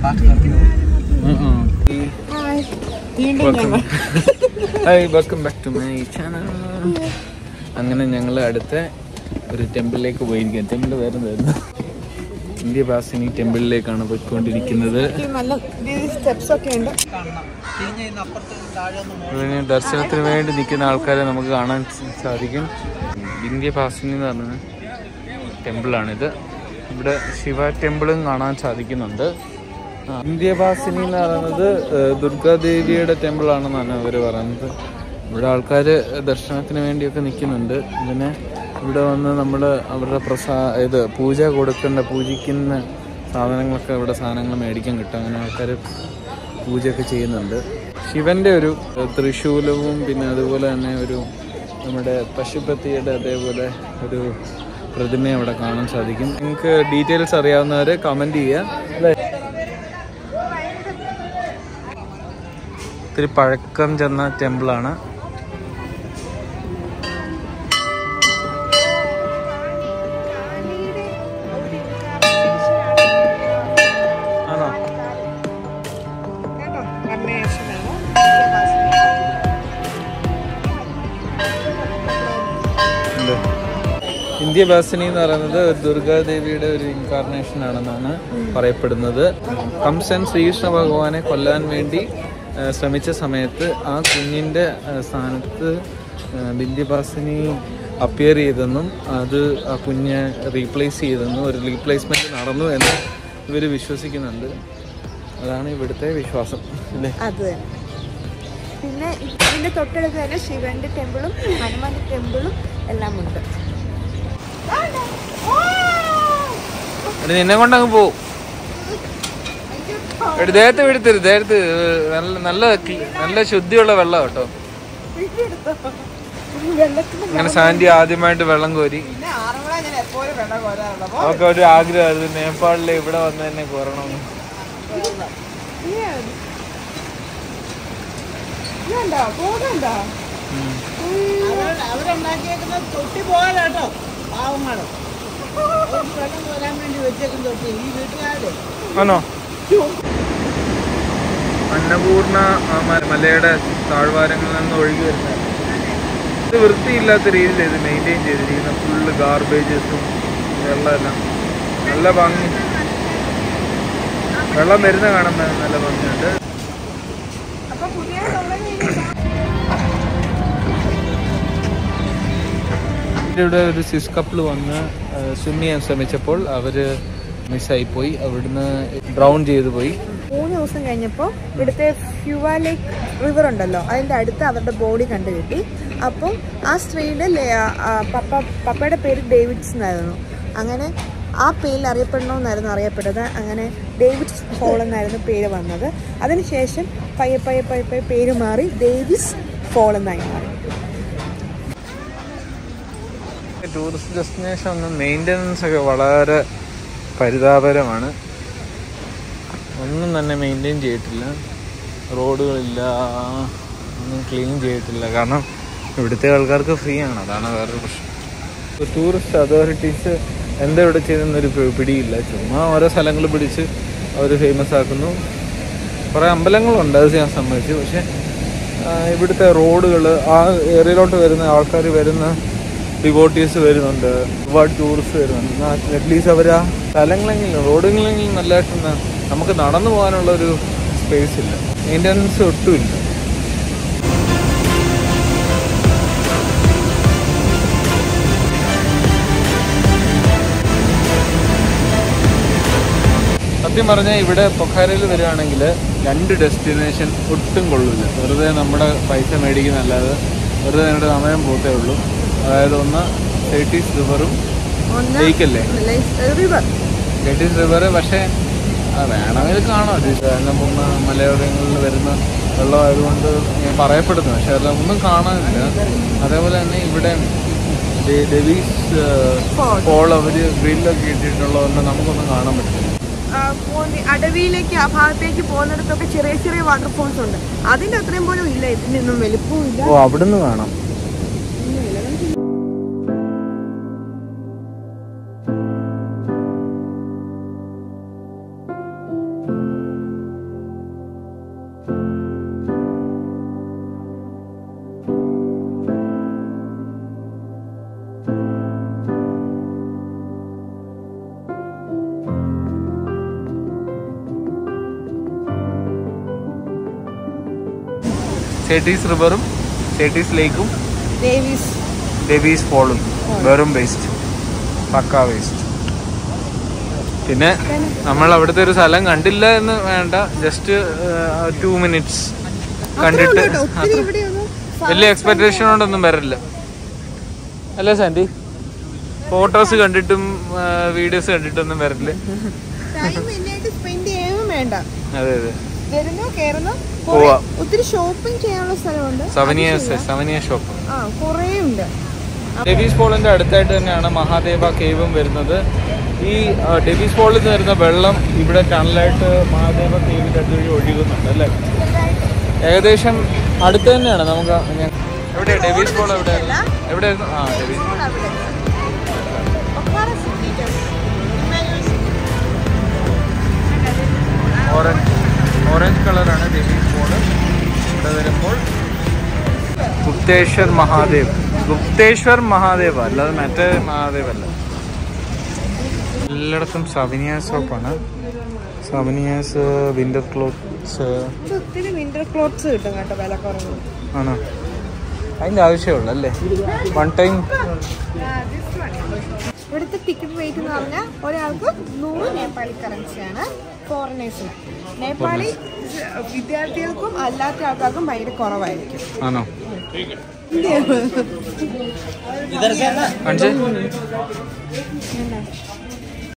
Hi welcome back to my channel അങ്ങനെ ഞങ്ങൾ അടുത്ത ഒരു ടെമ്പിളിലേക്ക് പോയിരിക്കുക ടെമ്പിൾ വേറെ എന്തായിരുന്നു ഇന്ത്യ ബാസിനി ടെമ്പിളിലേക്കാണ് പോയിക്കൊണ്ടിരിക്കുന്നത് നല്ല സ്റ്റെപ്സ് ഒക്കെ ഉണ്ട് ഇതിന് ദർശനത്തിന് വേണ്ടി നിൽക്കുന്ന ആൾക്കാരെ നമുക്ക് കാണാൻ സാധിക്കും ഇന്ത്യ ബാസിനി എന്ന് പറഞ്ഞ ടെമ്പിളാണിത് ഇവിടെ ശിവ ടെമ്പിളും കാണാൻ സാധിക്കുന്നുണ്ട് ആ, ഇന്ത്യ ബാസിനി എന്ന് പറയുന്നത് ഏഹ്, ദുർഗാദേവിയുടെ ടെമ്പിൾ ആണെന്നാണ് അവർ പറയുന്നത് ഇവിടെ ആൾക്കാർ ദർശനത്തിന് വേണ്ടിയൊക്കെ നിൽക്കുന്നുണ്ട് പിന്നെ ഇവിടെ വന്ന് നമ്മൾ അവരുടെ പ്രസാ ഇത് പൂജ കൊടുക്കേണ്ട പൂജിക്കുന്ന സാധനങ്ങളൊക്കെ ഇവിടെ സാധനങ്ങൾ മേടിക്കാൻ കിട്ടും അങ്ങനെ ആൾക്കാർ പൂജയൊക്കെ ചെയ്യുന്നുണ്ട് ശിവന്റെ ഒരു ഏഹ്, ത്രിശൂലവും പിന്നെ അതുപോലെ തന്നെ ഒരു നമ്മുടെ പശുപതിയുടെ അതേപോലെ ഒരു പ്രതിമ അവിടെ കാണാൻ സാധിക്കും നിങ്ങൾക്ക് ഡീറ്റെയിൽസ് അറിയാവുന്നവരെ കമന്റ് ചെയ്യുക അല്ലേ ഇത്തിരി പഴക്കം ചെന്ന ടെമ്പിളാണ് ആണോ കേട്ടോ കർണേഷനാണ് ഉണ്ട്. ഇന്ത്യ ബാസിനി എന്ന് പറയുന്നത് ദുർഗാദേവിയുടെ ഒരു ഇൻകാർണേഷൻ ആണെന്നാണ് പറയപ്പെടുന്നത് കംസൻ ശ്രീകൃഷ്ണ ഭഗവാനെ കൊല്ലാൻ വേണ്ടി ആ, ശ്രമിച്ച സമയത്ത് ആ കുഞ്ഞിന്റെ ആ, സ്ഥാനത്ത് ആ, വിന്ധ്യവാസിനി അപ്പിയർ ചെയ്തെന്നും അത് ആ കുഞ്ഞെ റീപ്ലേസ് ചെയ്തെന്നും ഒരു റീപ്ലേസ്മെന്റ് നടന്നു എന്ന് ഇവർ വിശ്വസിക്കുന്നുണ്ട് അതാണ് ഇവിടുത്തെ വിശ്വാസം അല്ലേ അത് തന്നെ പിന്നെ ഇതിന്റെ തൊട്ടടുത്ത് തന്നെ ശിവന്റെ ടെമ്പിളും ഹനുമാന്റെ ടെമ്പിളും എല്ലാം ഉണ്ട് എടി നിന്നെ കൊണ്ടങ്ങ് പോവും എടി ദേഹത്ത് പിടിത്തരു ദേഹത്ത് നല്ല നല്ല ക്ലി- നല്ല ശുദ്ധിയുള്ള വെള്ളം കേട്ടോ വെള്ളത്തിന് അങ്ങനെ സാന്റി ആദ്യമായിട്ട് വെള്ളം കോരി പിന്നെ ആറന്മുള ഞാൻ എപ്പോഴും വെള്ളം കോരാറുണ്ട് അവർക്ക് ഒരു ആഗ്രഹമായിരുന്നു നേപ്പാളിൽ ഇവിടെ വന്ന് തന്നെ കോരണമെന്ന് ഇതുണ്ടോ പോകണ്ടോ ഉം. അവരുണ്ടാക്കിയേക്കുന്ന തൊട്ടി പോകാനാട്ടോ പാവങ്ങളും വെള്ളം കോരാൻ വേണ്ടി വെച്ചേക്കുന്ന തൊട്ടി ഈ വീട്ടുകാരെ ആണോ അന്നപൂർണ ആ മ- മലയുടെ താഴ്വാരങ്ങളിൽ നിന്ന് ഒഴുകി വരുന്ന ഇത് വൃത്തിയില്ലാത്ത രീതിയിൽ ഇത് മെയിൻറ്റെയിൻ ചെയ്തിരിക്കുന്ന ഫുള്ള് ഗാർബേജസും വെള്ളമെല്ലാം നല്ല ഭംഗി വെള്ളം വരുന്ന കാണുമ്പോൾ നല്ല ഭംഗിയുണ്ട് അപ്പൊ പുതിയ തൊഴിൽ ഇവിടെ ഒരു സിസ് കപ്പിൾ വന്ന് സ്വിം ചെയ്യാൻ ശ്രമിച്ചപ്പോൾ അവര് മിസ്സായി അവിടുന്ന് ഡ്രൗൺ ചെയ്തു പോയി മൂന്ന് ദിവസം കഴിഞ്ഞപ്പോൾ ഇവിടുത്തെ ഫ്യുവ ലേക്ക് റിവർ ഉണ്ടല്ലോ അതിൻ്റെ അടുത്ത് അവരുടെ ബോഡി കണ്ടു കിട്ടി അപ്പം ആ സ്ത്രീയുടെ ലേ- ആ, പപ്പ പപ്പയുടെ പേര് ഡേവിഡ്സ് എന്നായിരുന്നു അങ്ങനെ ആ പേരിൽ അറിയപ്പെടണമെന്നായിരുന്നു അറിയപ്പെട്ടത് അങ്ങനെ ഡേവിഡ്സ് ഫോൾ എന്നായിരുന്നു പേര് വന്നത് അതിനുശേഷം പയ്യെ പയ്യെ പയ്യെ പയ്യെ പേര് മാറി ഡേവിസ് ഫോൾ എന്നായി മാറി ടൂറിസ്റ്റ് ഡെസ്റ്റിനേഷൻ ഒന്ന് മെയിൻ്റനൻസ് ഒക്കെ വളരെ പരിതാപകരമാണ് ഒന്നും തന്നെ മെയിൻറ്റെയിൻ ചെയ്തിട്ടില്ല റോഡുകളില്ല ഒന്നും ക്ലീൻ ചെയ്തിട്ടില്ല കാരണം ഇവിടുത്തെ ആൾക്കാർക്ക് ഫ്രീ ആണ് അതാണ് വേറൊരു പ്രശ്നം ടൂറിസ്റ്റ് അതോറിറ്റീസ് എന്താ ഇവിടെ ചെയ്തെന്നൊരു പി- പിടിയില്ല ചുമ്മാ ഓരോ സ്ഥലങ്ങൾ പിടിച്ച് അവർ ഫേമസ് ആക്കുന്നു കുറേ അമ്പലങ്ങളുണ്ട് അത് ഞാൻ സമ്മതിച്ചു പക്ഷെ ആ, ഇവിടുത്തെ റോഡുകൾ ആ ഏരിയയിലോട്ട് വരുന്ന ആൾക്കാർ വരുന്ന ഡിവോട്ടീസ് വരുന്നുണ്ട് ഒരുപാട് ടൂറിസ്റ്റ് വരുന്നുണ്ട് അറ്റ്ലീസ്റ്റ് അവർ ആ സ്ഥലങ്ങളെങ്കിലും റോഡുകളെങ്കിലും നല്ലതായിട്ട് നമുക്ക് നടന്നു പോകാനുള്ള ഒരു സ്പേസ് ഇല്ല മെയിൻ്റനൻസ് ഒട്ടുമില്ല സത്യം പറഞ്ഞാൽ ഇവിടെ പൊഖാരയിൽ വരികയാണെങ്കിൽ രണ്ട് ഡെസ്റ്റിനേഷൻ ഒട്ടും കൊള്ളില്ല വെറുതെ നമ്മുടെ പൈസ മേടിക്കുന്നല്ലാതെ വെറുതെ നമ്മുടെ സമയം പോത്തേ ഉള്ളൂ അതായത് ഒന്ന് തേർട്ടീസ് റിവറും ലേക്കല്ലേ റിവർ തേർട്ടീസ് റിവർ പക്ഷേ ആ, വേണമെങ്കിൽ കാണാം ഇത് പൂർണ്ണ മലയോരങ്ങളിൽ വരുന്ന വെള്ളമായതുകൊണ്ട് ഞാൻ പറയപ്പെടുന്നു പക്ഷെ അതെല്ലാം ഒന്നും കാണാനില്ല അതേപോലെ തന്നെ ഇവിടെ ഡെ- ഡെവീസ് ഫോൾ അവർ ഗ്രില്ലൊക്കെ ഇട്ടിട്ടുള്ളതുകൊണ്ട് നമുക്കൊന്നും കാണാൻ പറ്റില്ല അടവിയിലേക്ക് ആ ഭാഗത്തേക്ക് പോകുന്നിടത്തൊക്കെ ചെറിയ ചെറിയ വാട്ടർഫോൾസ് ഉണ്ട് അതിന്റെ അത്രയും പോലും ഇല്ല ഇതിനൊന്നും വലുപ്പവും ഇല്ല ഓ അവിടുന്ന് കാണാം സേട്ടീസ് റിവറും സേട്ടീസ് ലേക്കും ഡേവിസ് ഡെവീസ് ഫോളും വെറും വേസ്റ്റ് പക്കാ വേസ്റ്റ് പിന്നെ നമ്മൾ അവിടുത്തെ ഒരു സ്ഥലം കണ്ടില്ല എന്ന് വേണ്ട ജസ്റ്റ് ടു മിനിറ്റ്സ് കണ്ടിട്ട് ഒത്തിരി ഇവിടെയൊന്നും വലിയ എക്സ്പെക്ടേഷനോടൊന്നും വരില്ല അല്ലേ സാൻഡി ഫോട്ടോസ് കണ്ടിട്ടും വീഡിയോസ് കണ്ടിട്ടൊന്നും വരില്ല ടൈം മെയിനായിട്ട് സ്പെൻഡ് ചെയ്യുകയും വേണ്ട അതെ അതെ വരുന്നു കയറുന്നു പോവാ. ഒത്തിരി ഷോപ്പിംഗ് ചെയ്യാനുള്ള സ്ഥലമുണ്ട് സവനിയ സവനിയ ഷോപ്പ് ആ കുറേ ഉണ്ട് ഡെവീസ് ഫോളിന്റെ അടുത്തായിട്ട് തന്നെയാണ് മഹാദേവ കേവും വരുന്നത് ഈ ആ, ഡെവീസ് ഫോളിൽ നിന്ന് വരുന്ന വെള്ളം ഇവിടെ ടണലായിട്ട് മഹാദേവ കേവിന്റെ അടുത്ത് വഴി ഒഴുകുന്നുണ്ട് അല്ലേ ഏകദേശം അടുത്ത് തന്നെയാണ് നമുക്ക് ഞാൻ- എവിടെയാ ഡെവീസ് ഫോൾ എവിടെയായിരുന്നു എവിടെയായിരുന്നു ആ ഡെവീസ് ഓറഞ്ച് ഓറഞ്ച് കളറാണ് ഡെവീസ് ഫോള് ഇവിടെ വരുമ്പോൾ ഗുപ്തേശ്വർ മഹാദേവ് ഗുപ്തേശ്വർ മഹാദേവ് അല്ലാതെ മറ്റേ മഹാദേവ് അല്ല എല്ലായിടത്തും സവനിയാസ് ഷോപ്പാണ് സവനിയാസ് വിന്റർ ക്ലോത്ത്സ് ഇവിടെ ഒത്തിരി വിന്റർ ക്ലോത്ത്സ് കിട്ടും കേട്ടോ വില കുറവ് ആണോ അതിൻ്റെ ആവശ്യമുള്ളൂ അല്ലേ വൺ ടൈം ഇവിടുത്തെ ടിക്കറ്റ് റേറ്റ് എന്ന് പറഞ്ഞാൽ ഒരാൾക്ക് നൂറ് നേപ്പാളി കറൻസിയാണ് ഫോറിനേഴ്സിന് നേപ്പാളി വിദ്യാർത്ഥികൾക്കും അല്ലാത്ത ആൾക്കാർക്കും ഭയങ്കര കുറവായിരിക്കും ആണോ കാണിച്ചേ